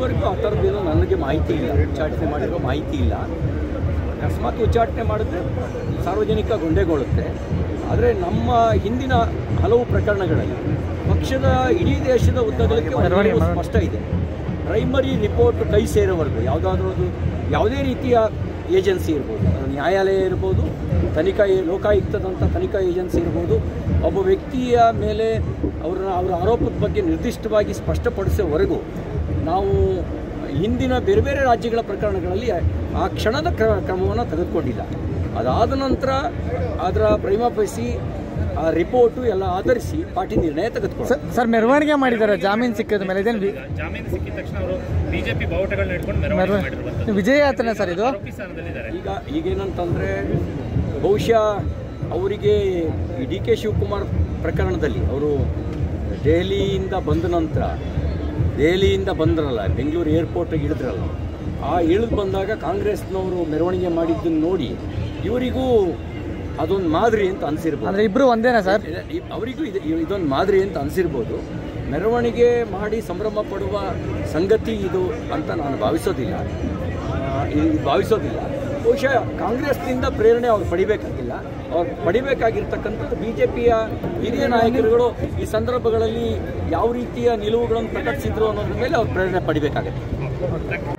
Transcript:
ಇದುವರೆಗೂ ಆ ಥರದ್ದೇನು ನನಗೆ ಮಾಹಿತಿ ಇಲ್ಲ ಉಚ್ಚಾಟನೆ ಮಾಡಿರೋ ಮಾಹಿತಿ ಇಲ್ಲ ಅಕಸ್ಮಾತ್ ಉಚ್ಚಾಟನೆ ಮಾಡಿದ್ರೆ ಸಾರ್ವಜನಿಕ ಗೊಂಡೆಗೊಳ್ಳುತ್ತೆ ಆದರೆ ನಮ್ಮ ಹಿಂದಿನ ಹಲವು ಪ್ರಕರಣಗಳಲ್ಲಿ ಪಕ್ಷದ ಇಡೀ ದೇಶದ ಉದ್ದಗಲಕ್ಕೆ ಒಂದು ನಿಲುವು ಸ್ಪಷ್ಟ ಇದೆ ಪ್ರೈಮರಿ ರಿಪೋರ್ಟ್ ಕೈ ಸೇರೋವರೆಗೂ ಯಾವುದಾದ್ರೂ ಒಂದು ಯಾವುದೇ ರೀತಿಯ ಏಜೆನ್ಸಿ ಇರ್ಬೋದು ಅದು ನ್ಯಾಯಾಲಯ ಇರ್ಬೋದು ತನಿಖಾ ಲೋಕಾಯುಕ್ತದಂಥ ತನಿಖಾ ಏಜೆನ್ಸಿ ಇರ್ಬೋದು ಒಬ್ಬ ವ್ಯಕ್ತಿಯ ಮೇಲೆ ಅವರ ಅವರ ಆರೋಪದ ಬಗ್ಗೆ ನಿರ್ದಿಷ್ಟವಾಗಿ ಸ್ಪಷ್ಟಪಡಿಸೋವರೆಗೂ ನಾವು ಹಿಂದಿನ ಬೇರೆ ಬೇರೆ ರಾಜ್ಯಗಳ ಪ್ರಕರಣಗಳಲ್ಲಿ ಆ ಕ್ಷಣದ ಕ್ರ ಕ್ರಮವನ್ನು ತೆಗೆದುಕೊಂಡಿಲ್ಲ ಅದಾದ ನಂತರ ಅದರ ಪ್ರೈಮಾಪೈಸಿ ಆ ರಿಪೋರ್ಟು ಎಲ್ಲ ಆಧರಿಸಿ ಪಾರ್ಟಿ ನಿರ್ಣಯ ತೆಗೆದುಕೊಂಡು ಸರ್- ಸರ್ ಮೆರವಣಿಗೆ ಮಾಡಿದ್ದಾರೆ ಜಾಮೀನು ಸಿಕ್ಕಿದ ಮೇಲೆ ಇದೇನು ವಿ- ಜಾಮೀನು ಸಿಕ್ಕಿದ ತಕ್ಷಣ ಅವರು ಬಿಜೆಪಿ ಬಾವುಟಗಳನ್ನ ಹಿಡ್ಕೊಂಡು ಮೆರವಣಿಗೆ ಮಾಡಿರುವಂಥದ್ದು ವಿಜಯ ಯಾತ್ರೆ ಸರ್ ಇದು ಆರೋಪಿ ಸ್ಥಾನದಲ್ಲಿದ್ದಾರೆ ಈಗ ಈಗೇನಂತಂದರೆ ಬಹುಶಃ ಅವರಿಗೆ ಈ ಡಿ ಕೆ ಶಿವಕುಮಾರ್ ಪ್ರಕರಣದಲ್ಲಿ ಅವರು ದೆಹಲಿಯಿಂದ ಬಂದ ನಂತರ ದೆಹಲಿಯಿಂದ ಬಂದ್ರಲ್ಲ ಬೆಂಗಳೂರು ಏರ್ಪೋರ್ಟಿಗೆ ಇಳಿದ್ರಲ್ಲ ಆ ಇಳಿದು ಬಂದಾಗ ಕಾಂಗ್ರೆಸ್ನವರು ಮೆರವಣಿಗೆ ಮಾಡಿದ್ದನ್ನು ನೋಡಿ ಇವರಿಗೂ ಅದೊಂದು ಮಾದರಿ ಅಂತ ಅನಿಸಿರ್ಬೋದು ಅಂದ್ರೆ ಇಬ್ರು ಒಂದೇನಾ ಸರ್ ಇ- ಅವರಿಗೂ ಇದು ಇದೊಂದು ಮಾದರಿ ಅಂತ ಅನಿಸಿರ್ಬೋದು ಮೆರವಣಿಗೆ ಮಾಡಿ ಸಂಭ್ರಮ ಪಡುವ ಸಂಗತಿ ಇದು ಅಂತ ನಾನು ಭಾವಿಸೋದಿಲ್ಲ ಆ, ಇದು ಭಾವಿಸೋದಿಲ್ಲ ಬಹುಶಃ ಕಾಂಗ್ರೆಸ್ನಿಂದ ಪ್ರೇರಣೆ ಅವ್ರು ಪಡಿಬೇಕಾಗಿಲ್ಲ ಅವ್ರು ಪಡಿಬೇಕಾಗಿರ್ತಕ್ಕಂಥದ್ದು ಬಿ ಜೆ ಪಿಯ ಹಿರಿಯ ನಾಯಕರುಗಳು ಈ ಸಂದರ್ಭಗಳಲ್ಲಿ ಯಾವ ರೀತಿಯ ನಿಲುವುಗಳನ್ನು ಪ್ರಕಟಿಸಿದ್ರು ಅನ್ನೋದ್ರ ಮೇಲೆ ಅವ್ರು ಪ್ರೇರಣೆ ಪಡಿಬೇಕಾಗತ್ತೆ